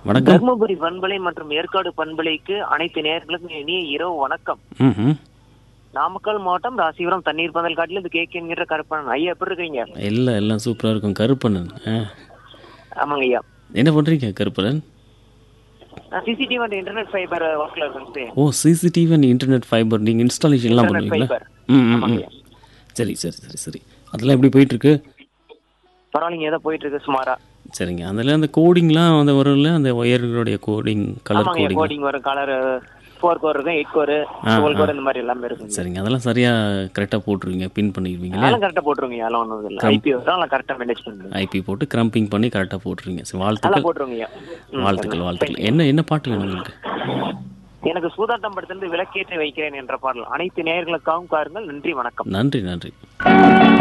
வணக்கம் தர்மபுரி பண்பலை மற்றும் ஏற்காடு பண்பலைக்கு அனைத்து நேயர்களுக்கும் இனிய இரவு வணக்கம் ம் நாமக்கல் மாவட்டம் ராசிபுரம் தண்ணீர் பந்தல் காட்டில் இது கேக் என்கிற கருப்பணன் ஐயா எப்படி இருக்கீங்க எல்லாம் எல்லாம் சூப்பராக இருக்கும் கருப்பண்ணன் ஆ ஆமாங்க ஐயா என்ன பண்ணுறீங்க கருப்பண்ணன் நான் சிசிடிவி அண்ட் இன்டர்நெட் ஃபைபர் ஒர்க்ல இருக்கேன் சார் ஓ சிசிடிவி அண்ட் இன்டர்நெட் ஃபைபர் நீங்கள் இன்ஸ்டாலேஷன்லாம் இன்டர்நெட் பண்ணுவீங்களா ஃபைபர் ம் ம் ஆமாங்க ம் ஐயா சரி சரி சரி சரி அதெல்லாம் எப்படி போயிட்டுருக்கு பரவாயில்லைங்க ஏதோ போயிட்டு இருக்கு சுமாரா சரிங்க அதில் அந்த கோடிங்லாம் அந்த வரும்ல அந்த ஒயர்களுடைய கோடிங் கலர் ஆமாங்க கோடிங் கோடிங் வரும் கலர் ஃபோர் கோர் இருக்கும் எயிட் கோர் டுவெல் கோர் இந்த மாதிரி எல்லாமே இருக்குங்க சரிங்க அதெல்லாம் சரியாக கரெக்டாக போட்டுருவீங்க பின் பண்ணிடுவீங்களா அதெல்லாம் கரெக்டாக போட்டுருங்க அதெல்லாம் ஒன்றும் இல்லை ஐபி வரும் அதெல்லாம் கரெக்டாக மேனேஜ் பண்ணுங்க ஐபி போட்டு கிரம்பிங் பண்ணி கரெக்டாக போட்டுருவீங்க சரி அதெல்லாம் வாழ்த்துக்கள் போட்டுருங்க ஐயா ம், வாழ்த்துக்கள் வாழ்த்துக்கள் என்ன என்ன பாட்டு வேணும் உங்களுக்கு எனக்கு சூதாட்டம் படத்திலிருந்து விளக்கேற்றி வைக்கிறேன் என்ற பாடல் அனைத்து நேயர்களுக்காகவும் காருங்கள் நன்றி வணக்கம் நன்றி நன்றி